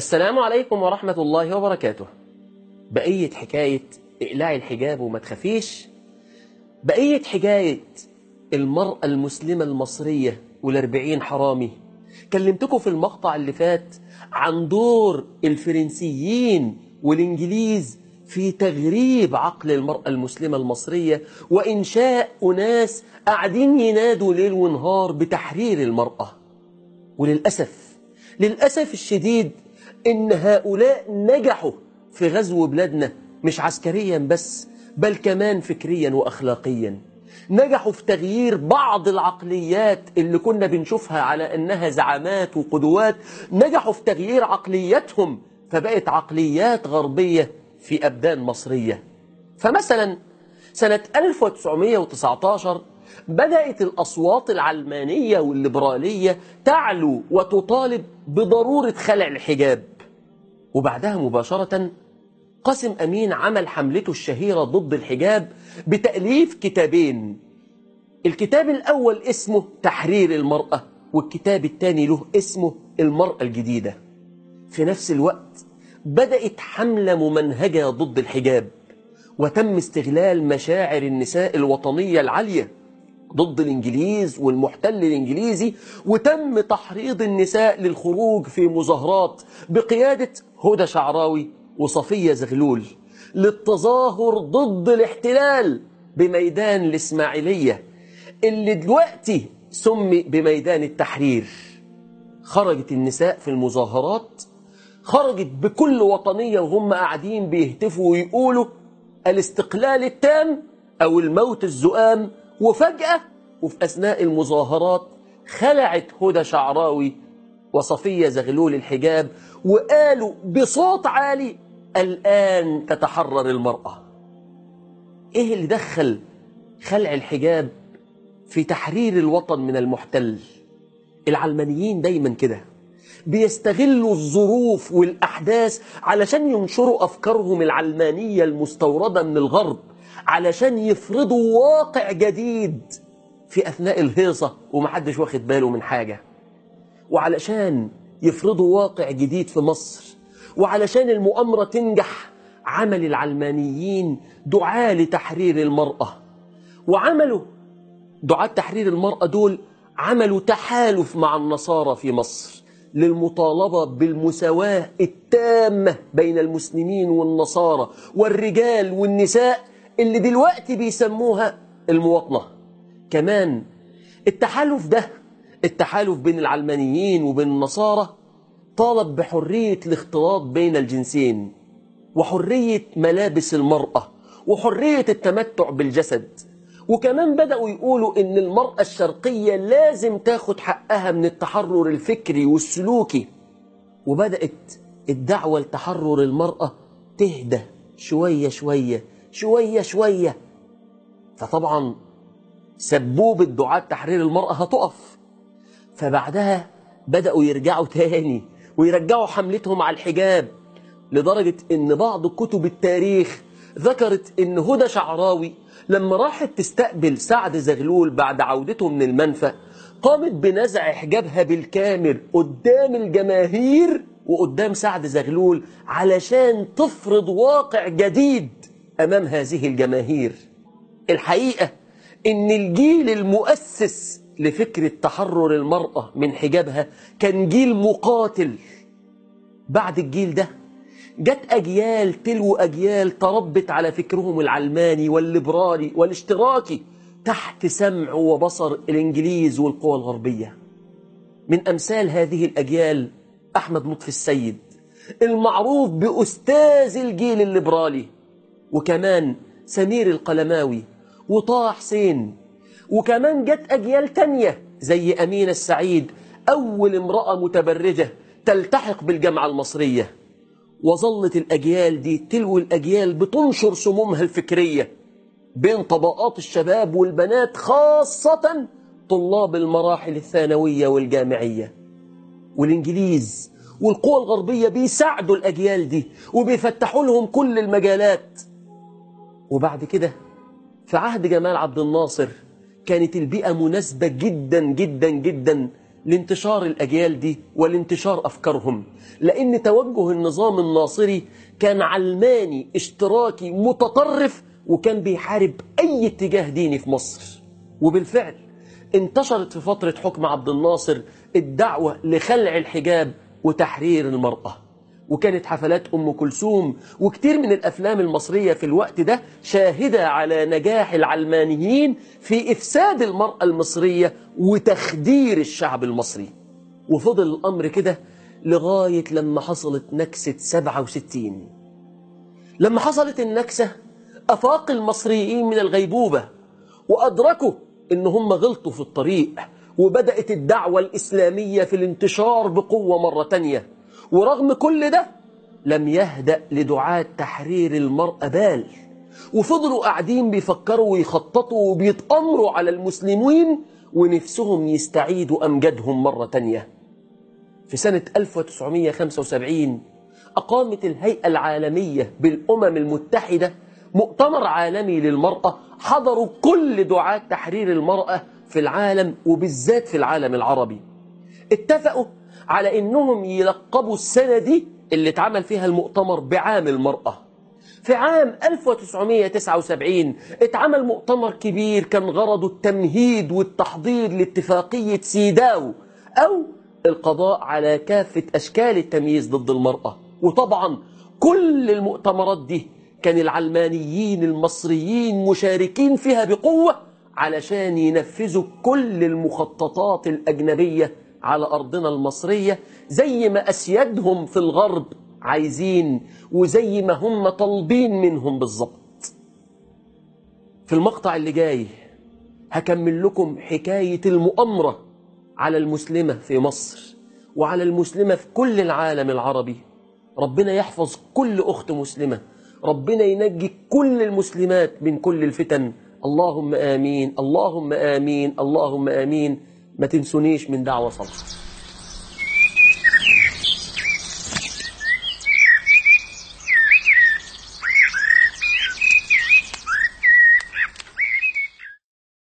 السلام عليكم ورحمة الله وبركاته بقية حكاية إقلاع الحجاب وما تخافيش بقية حكاية المرأة المسلمة المصرية والأربعين حرامي كلمتكم في المقطع اللي فات عن دور الفرنسيين والإنجليز في تغريب عقل المرأة المسلمة المصرية وإنشاء أناس قاعدين ينادوا ليل ونهار بتحرير المرأة وللأسف للأسف الشديد إن هؤلاء نجحوا في غزو بلادنا مش عسكريا بس بل كمان فكريا وأخلاقيا نجحوا في تغيير بعض العقليات اللي كنا بنشوفها على أنها زعامات وقدوات نجحوا في تغيير عقلياتهم فبقت عقليات غربية في أبدان مصرية فمثلا سنة 1919 بدأت الأصوات العلمانية والليبرالية تعلو وتطالب بضرورة خلع الحجاب وبعدها مباشرة قاسم أمين عمل حملته الشهيرة ضد الحجاب بتأليف كتابين الكتاب الأول اسمه تحرير المرأة والكتاب الثاني له اسمه المرأة الجديدة في نفس الوقت بدأت حملة ممنهجة ضد الحجاب وتم استغلال مشاعر النساء الوطنية العالية ضد الإنجليز والمحتل الإنجليزي وتم تحريض النساء للخروج في مظاهرات بقيادة هدى شعراوي وصفية زغلول للتظاهر ضد الاحتلال بميدان الإسماعيلية اللي دلوقتي سمي بميدان التحرير خرجت النساء في المظاهرات خرجت بكل وطنية وهم قاعدين بيهتفوا ويقولوا الاستقلال التام أو الموت الزؤام وفجأة وفي أثناء المظاهرات خلعت هدى شعراوي وصفية زغلول الحجاب وقالوا بصوت عالي الآن تتحرر المرأة إيه اللي دخل خلع الحجاب في تحرير الوطن من المحتل العلمانيين دايما كده بيستغلوا الظروف والأحداث علشان ينشروا أفكارهم العلمانية المستوردة من الغرب علشان يفرضوا واقع جديد في أثناء الهيصة ومحدش واخد باله من حاجة وعلشان يفرضوا واقع جديد في مصر وعلشان المؤامرة تنجح عمل العلمانيين دعاة لتحرير المرأة وعملوا دعاة تحرير المرأة دول عملوا تحالف مع النصارى في مصر للمطالبة بالمساواة التامة بين المسلمين والنصارى والرجال والنساء اللي دلوقتي بيسموها المواطنة كمان التحالف ده التحالف بين العلمانيين وبين النصارى طالب بحرية الاختلاط بين الجنسين وحرية ملابس المرأة وحرية التمتع بالجسد وكمان بدأوا يقولوا إن المرأة الشرقية لازم تاخد حقها من التحرر الفكري والسلوكي وبدأت الدعوة لتحرر المرأة تهدى شوية شوية شوية شوية فطبعا سبوبة دعاة تحرير المرأة هتقف فبعدها بدأوا يرجعوا تاني ويرجعوا حملتهم على الحجاب لدرجة ان بعض كتب التاريخ ذكرت ان هدى شعراوي لما راحت تستقبل سعد زغلول بعد عودته من المنفى قامت بنزع حجابها بالكامل قدام الجماهير وقدام سعد زغلول علشان تفرض واقع جديد أمام هذه الجماهير الحقيقة إن الجيل المؤسس لفكرة تحرر المرأة من حجابها كان جيل مقاتل بعد الجيل ده جت أجيال تلو أجيال تربت على فكرهم العلماني والليبرالي والاشتراكي تحت سمع وبصر الإنجليز والقوى الغربية من أمثال هذه الأجيال أحمد لطفي السيد المعروف بأستاذ الجيل الليبرالي وكمان سمير القلماوي وطه حسين وكمان جت أجيال تانية زي أمينة السعيد أول امرأة متبرجة تلتحق بالجامعة المصرية وظلت الأجيال دي تلو الأجيال بتنشر سمومها الفكرية بين طبقات الشباب والبنات خاصة طلاب المراحل الثانوية والجامعية والإنجليز والقوى الغربية بيساعدوا الأجيال دي وبيفتحوا لهم كل المجالات وبعد كده في عهد جمال عبد الناصر كانت البيئة مناسبة جدا جدا جدا لانتشار الأجيال دي ولانتشار أفكارهم لأن توجه النظام الناصري كان علماني اشتراكي متطرف وكان بيحارب أي اتجاه ديني في مصر وبالفعل انتشرت في فترة حكم عبد الناصر الدعوة لخلع الحجاب وتحرير المرأة وكانت حفلات أم كلثوم وكتير من الأفلام المصرية في الوقت ده شاهدة على نجاح العلمانيين في إفساد المرأة المصرية وتخدير الشعب المصري وفضل الأمر كده لغاية لما حصلت نكسة 67 لما حصلت النكسة أفاق المصريين من الغيبوبة وأدركوا إن هم غلطوا في الطريق وبدأت الدعوة الإسلامية في الانتشار بقوة مرة تانية ورغم كل ده لم يهدأ لدعاة تحرير المرأة بال وفضلوا قاعدين بيفكروا ويخططوا وبيتأمروا على المسلمين ونفسهم يستعيدوا أمجادهم مرة تانية في سنة 1975 أقامت الهيئة العالمية بالأمم المتحدة مؤتمر عالمي للمرأة حضروا كل دعاة تحرير المرأة في العالم وبالذات في العالم العربي اتفقوا على انهم يلقبوا السنة دي اللي اتعمل فيها المؤتمر بعام المرأة في عام 1979 اتعمل مؤتمر كبير كان غرضه التمهيد والتحضير لاتفاقية سيداو أو القضاء على كافة أشكال التمييز ضد المرأة وطبعا كل المؤتمرات دي كان العلمانيين المصريين مشاركين فيها بقوة علشان ينفذوا كل المخططات الأجنبية على أرضنا المصرية زي ما أسيادهم في الغرب عايزين وزي ما هم طالبين منهم بالظبط في المقطع اللي جاي هكمل لكم حكاية المؤامرة على المسلمة في مصر وعلى المسلمة في كل العالم العربي ربنا يحفظ كل أخت مسلمة ربنا ينجي كل المسلمات من كل الفتن اللهم آمين اللهم آمين اللهم آمين ما تنسونيش من دعوة صلاة